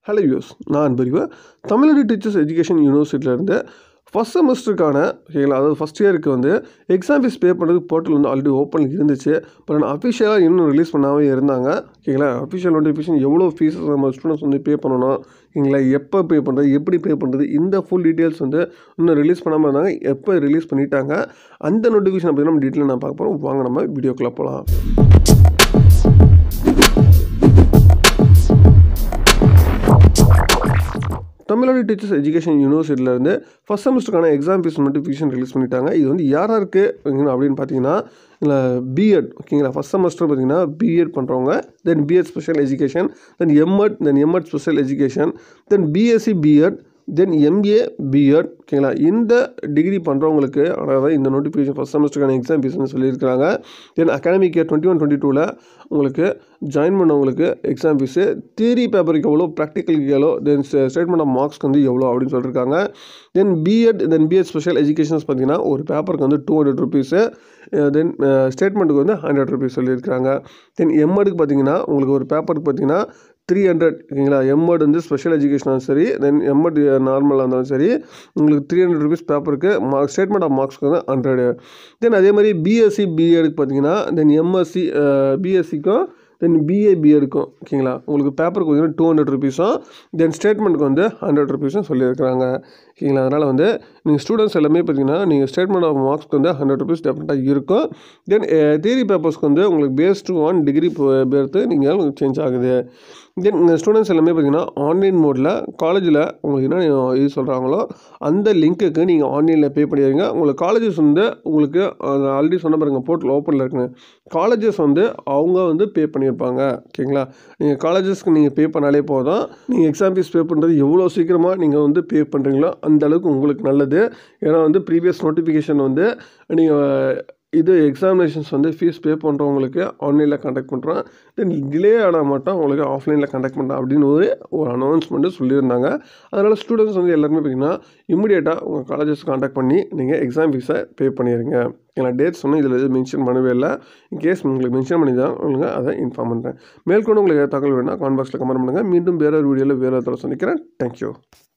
hello யூஸ் நான் Anbarivu Tamil Nadu teachers education யூனிவர்சிட்டியிலேருந்து ஃபஸ்ட் செமஸ்டருக்கான ஓகேங்களா அதாவது ஃபஸ்ட் இயருக்கு வந்து எக்ஸாம் ஃபீஸ் பே பண்ணுறதுக்கு போர்ட்டல் வந்து ஆல்ரெடி ஓப்பன் இருந்துச்சு பட் ஆனால் அஃபிஷியலாக இன்னும் ரிலீஸ் பண்ணாமல் இருந்தாங்க ஓகேங்களா அஃபிஷியல் நோட்டிஃபிகேஷன் எவ்வளோ ஃபீஸ் நம்ம ஸ்டூடெண்ட்ஸ் வந்து பே பண்ணணும் ஓகேங்களா எப்போ பே பண்ணுறது எப்படி பே பண்ணுறது இந்த ஃபுல் டீட்டெயில்ஸ் வந்து இன்னும் ரிலீஸ் பண்ணாமல் இருந்தாங்க எப்போ ரிலீஸ் பண்ணிட்டாங்க அந்த நோட்டிஃபிகேஷன் பற்றி நம்ம டீட்டெயில் நான் பார்க்க போகிறோம் வாங்க நம்ம வீடியோக்குள்ளே போகலாம் தமிழ்நாடு டீச்சர்ஸ் எஜுகேஷன் யூனிவர்சிட்டியிலேருந்து ஃபஸ்ட் செமஸ்டருக்கான எக்ஸாம் ஃபீஸ் நோட்டிஃபிகேஷன் ரிலீஸ் பண்ணிட்டாங்க இது வந்து யார் யாருக்கு ஓகேங்களா அப்படின்னு பார்த்தீங்கன்னா இல்லை பிஎட் ஓகேங்களா ஃபஸ்ட் செமஸ்டர் பார்த்தீங்கன்னா பிஎட் பண்ணுறவங்க then BEd special education then MEd then MEd special education then BSc BEd then MA BEd ஓகேங்களா இந்த டிகிரி பண்ணுறவங்களுக்கு அதாவது இந்த நோட்டிஃபிகேஷன் ஃபஸ்ட் செமஸ்டருக்கான எக்ஸாம் ஃபீஸ்னு சொல்லியிருக்காங்க then academic year twenty one twenty டூவில் உங்களுக்கு ஜாயின் பண்ணவங்களுக்கு எக்ஸாம் ஃபீஸு தியரி பேப்பருக்கு எவ்வளோ ப்ராக்டிக்கலுக்கு எவ்வளோ தென் ஸ்டேட்மெண்ட் ஆஃப் மார்க்ஸ்க்கு வந்து எவ்வளோ அப்படின்னு சொல்லியிருக்காங்க then BEd then BEd special educations பார்த்தீங்கன்னா ஒரு பேப்பருக்கு வந்து டூ ஹண்ட்ரட் ருபீஸு தென் ஸ்டேட்மெண்ட்டுக்கு வந்து ஹண்ட்ரட் ருபீஸ் சொல்லியிருக்காங்க தென் எம்எடுக்கு பார்த்தீங்கன்னா உங்களுக்கு ஒரு பேப்பருக்கு பார்த்தீங்கன்னா த்ரீ ஹண்ட்ரட் ஓகேங்களா எம்எட் வந்து ஸ்பெஷல் எஜுகேஷனாலும் சரி தென் எம்எட் நார்மலாக இருந்தாலும் சரி உங்களுக்கு த்ரீ ஹண்ட்ரட் ருபீஸ் பேப்பருக்கு மார்க் ஸ்டேட்மெண்ட் ஆஃப் மார்க்ஸ்க்கு வந்து ஹண்ட்ரடு தென் அதே மாதிரி பிஎஸ்சி பிஎடுக்கு பார்த்தீங்கன்னா தென் எம்எஸ்சி பிஎஸ்சிக்கும் தென் பிஏ பிஎடுக்கும் ஓகேங்களா உங்களுக்கு பேப்பருக்கு வந்து டூ ஹண்ட்ரட் ருபீஸும் தென் ஸ்டேட்மெண்ட்டுக்கு வந்து ஹண்ட்ரட் ருபீஸும் சொல்லியிருக்கிறாங்க ஓகேங்களா அதனால் வந்து நீங்கள் ஸ்டூடெண்ட்ஸ் எல்லாமே பார்த்தீங்கன்னா நீங்கள் ஸ்டேட்மெண்ட் ஆஃப் மார்க்ஸ்க்கு வந்து ஹண்ட்ரட் ருபீஸ் டெஃபினட்டாக இருக்கும் தென் தியரி பேப்பர்ஸ்க்கு வந்து உங்களுக்கு பேஸ் டூ ஆன் டிகிரி பேர்த்து நீங்கள் சேஞ்ச் ஆகுது தென் ஸ்டூடெண்ட்ஸ் எல்லாமே பார்த்தீங்கன்னா ஆன்லைன் மோடில் காலேஜில் உங்களுக்கு என்ன இது சொல்கிறாங்களோ அந்த லிங்க்குக்கு நீங்கள் ஆன்லைனில் பே பண்ணிடுங்க உங்களுக்கு காலேஜஸ் வந்து உங்களுக்கு ஆல்ரெடி சொன்ன பாருங்கள் போர்ட்டல் ஓப்பனில் இருக்குங்க காலேஜஸ் வந்து அவங்க வந்து பே பண்ணியிருப்பாங்க ஓகேங்களா நீங்கள் காலேஜஸ்க்கு நீங்கள் பே பண்ணாலே போதும் நீங்கள் எக்ஸாம் ஃபீஸ் பே பண்ணுறது எவ்வளோ சீக்கிரமாக நீங்கள் வந்து பே பண்ணுறீங்களோ அந்த அளவுக்கு உங்களுக்கு நல்லது ஏன்னா வந்து ப்ரீவியஸ் நோட்டிஃபிகேஷன் வந்து நீங்கள் இது எக்ஸாமினேஷன்ஸ் வந்து ஃபீஸ் பே பண்ணுறவங்களுக்கு ஆன்லைனில் கண்டக்ட் பண்ணுறோம் தென் டிலே ஆனால் மட்டும் உங்களுக்கு ஆஃப்லைனில் கண்டக்ட் பண்ணுறோம் அப்படின்னு ஒரு ஒரு அனௌன்ஸ்மெண்ட்டு சொல்லியிருந்தாங்க அதனால் ஸ்டூடெண்ட்ஸ் வந்து எல்லாருமே பார்த்தீங்கன்னா இம்மிடியேட்டாக உங்கள் காலேஜஸ் காண்டாக்ட் பண்ணி நீங்கள் எக்ஸாம் ஃபீஸை பே பண்ணிடுங்க ஏன்னா டேட்ஸ் ஒன்றும் இதில் எதுவும் மென்ஷன் பண்ணவே இல்லை இன்கேஸ் உங்களுக்கு மென்ஷன் பண்ணி தான் உங்களுக்கு அதை இன்ஃபார்ம் பண்ணுறேன் மேற்கொண்டு உங்களுக்கு தகவல் வேணால் கான்பாக்ஸில் கமெண்ட் பண்ணுங்கள் மீண்டும் வேற ஒரு வீடியோவில் வேறு ஒருத்தர சந்திக்கிறேன் தேங்க்யூ